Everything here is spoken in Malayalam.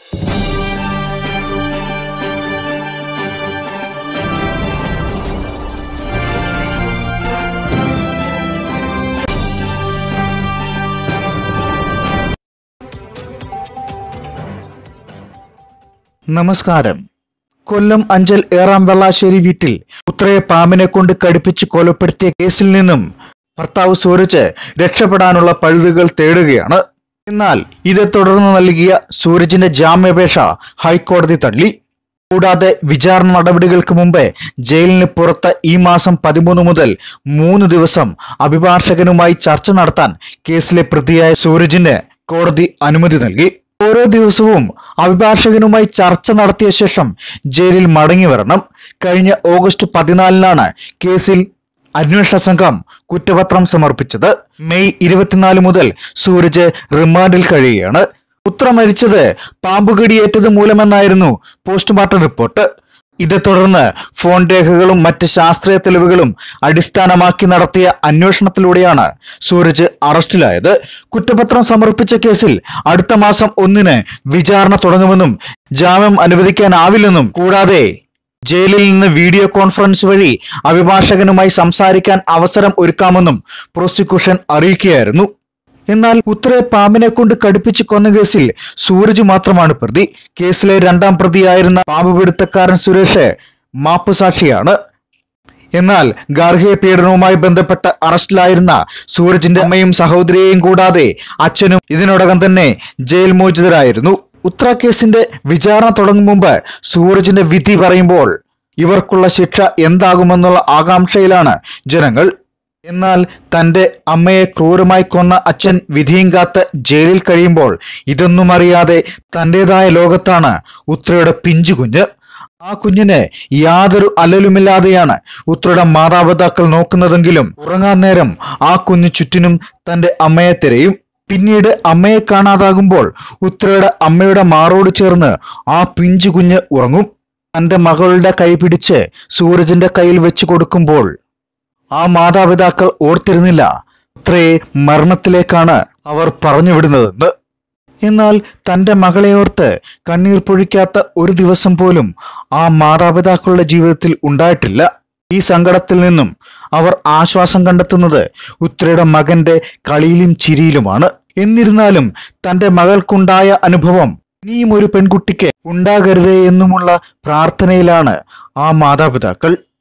നമസ്കാരം കൊല്ലം അഞ്ചൽ ഏറാം വെള്ളാശ്ശേരി വീട്ടിൽ പുത്രയെ പാമ്പിനെ കൊണ്ട് കടിപ്പിച്ച് കൊലപ്പെടുത്തിയ കേസിൽ നിന്നും ഭർത്താവ് സൂരജ് രക്ഷപ്പെടാനുള്ള പഴുതുകൾ തേടുകയാണ് എന്നാൽ ഇതേ തുടർന്ന് നൽകിയ സൂരജിന്റെ ജാമ്യാപേക്ഷ ഹൈക്കോടതി തള്ളി കൂടാതെ വിചാരണ നടപടികൾക്ക് മുമ്പേ ജയിലിന് പുറത്ത് ഈ മാസം പതിമൂന്ന് മുതൽ മൂന്ന് ദിവസം അഭിഭാഷകനുമായി ചർച്ച നടത്താൻ കേസിലെ പ്രതിയായ സൂരജിന് കോടതി അനുമതി നൽകി ഓരോ ദിവസവും അഭിഭാഷകനുമായി ചർച്ച നടത്തിയ ശേഷം ജയിലിൽ മടങ്ങി വരണം കഴിഞ്ഞ ഓഗസ്റ്റ് പതിനാലിനാണ് കേസിൽ അന്വേഷണ സംഘം കുറ്റപത്രം സമർപ്പിച്ചത് മെയ് ഇരുപത്തിനാല് മുതൽ സൂരജ് റിമാൻഡിൽ കഴിയുകയാണ് പുത്ര മരിച്ചത് പാമ്പുകടിയേറ്റത് മൂലമെന്നായിരുന്നു പോസ്റ്റ്മോർട്ടം റിപ്പോർട്ട് ഇതേ തുടർന്ന് ഫോൺ രേഖകളും മറ്റ് ശാസ്ത്രീയ തെളിവുകളും അടിസ്ഥാനമാക്കി നടത്തിയ അന്വേഷണത്തിലൂടെയാണ് സൂരജ് അറസ്റ്റിലായത് കുറ്റപത്രം സമർപ്പിച്ച കേസിൽ അടുത്ത മാസം ഒന്നിന് വിചാരണ തുടങ്ങുമെന്നും ജാമ്യം അനുവദിക്കാനാവില്ലെന്നും കൂടാതെ ജയിലിൽ നിന്ന് വീഡിയോ കോൺഫറൻസ് വഴി അഭിഭാഷകനുമായി സംസാരിക്കാൻ അവസരം ഒരുക്കാമെന്നും പ്രോസിക്യൂഷൻ അറിയിക്കുകയായിരുന്നു എന്നാൽ ഉത്തരെ പാമ്പിനെ കൊണ്ട് കടുപ്പിച്ച് കൊന്ന കേസിൽ സൂരജ് മാത്രമാണ് പ്രതി കേസിലെ രണ്ടാം പ്രതിയായിരുന്ന പാമ്പ് പിടുത്തക്കാരൻ സുരേഷ് മാപ്പ് സാക്ഷിയാണ് എന്നാൽ ഗാർഹിക പീഡനവുമായി ബന്ധപ്പെട്ട് അറസ്റ്റിലായിരുന്ന സൂരജിന്റെ അമ്മയും സഹോദരിയെയും കൂടാതെ അച്ഛനും ഇതിനോടകം തന്നെ ജയിൽ മോചിതരായിരുന്നു ഉത്ര കേസിന്റെ വിചാരണ തുടങ്ങും മുമ്പ് സൂരജിന്റെ വിധി പറയുമ്പോൾ ഇവർക്കുള്ള ശിക്ഷ എന്താകുമെന്നുള്ള ആകാംക്ഷയിലാണ് ജനങ്ങൾ എന്നാൽ തന്റെ അമ്മയെ ക്രൂരമായി കൊന്ന അച്ഛൻ വിധിയും കാത്ത് ജയിലിൽ കഴിയുമ്പോൾ ഇതൊന്നും അറിയാതെ തന്റേതായ ലോകത്താണ് ഉത്രയുടെ പിഞ്ചു കുഞ്ഞ് ആ കുഞ്ഞിന് യാതൊരു അലലുമില്ലാതെയാണ് ഉത്രയുടെ മാതാപിതാക്കൾ നോക്കുന്നതെങ്കിലും ഉറങ്ങാൻ നേരം ആ കുഞ്ഞു ചുറ്റിനും തന്റെ അമ്മയെ തിരയും പിന്നീട് അമ്മയെ കാണാതാകുമ്പോൾ ഉത്രയുടെ അമ്മയുടെ മാറോട് ചേർന്ന് ആ പിഞ്ചു കുഞ്ഞ് ഉറങ്ങും തന്റെ മകളുടെ കൈ പിടിച്ച് സൂരജിന്റെ കയ്യിൽ വെച്ച് കൊടുക്കുമ്പോൾ ആ മാതാപിതാക്കൾ ഓർത്തിരുന്നില്ല ഉത്രയെ മരണത്തിലേക്കാണ് അവർ പറഞ്ഞുവിടുന്നതെന്ന് എന്നാൽ തന്റെ മകളെ ഓർത്ത് കണ്ണീർ പൊഴിക്കാത്ത ഒരു ദിവസം പോലും ആ മാതാപിതാക്കളുടെ ജീവിതത്തിൽ ഉണ്ടായിട്ടില്ല ഈ സങ്കടത്തിൽ നിന്നും അവർ ആശ്വാസം കണ്ടെത്തുന്നത് ഉത്രയുടെ മകന്റെ കളിയിലും ചിരിയിലുമാണ് എന്നിരുന്നാലും തന്റെ മകൾക്കുണ്ടായ അനുഭവം ഇനിയും ഒരു പെൺകുട്ടിക്ക് ഉണ്ടാകരുതേ എന്നുമുള്ള പ്രാർത്ഥനയിലാണ് ആ മാതാപിതാക്കൾ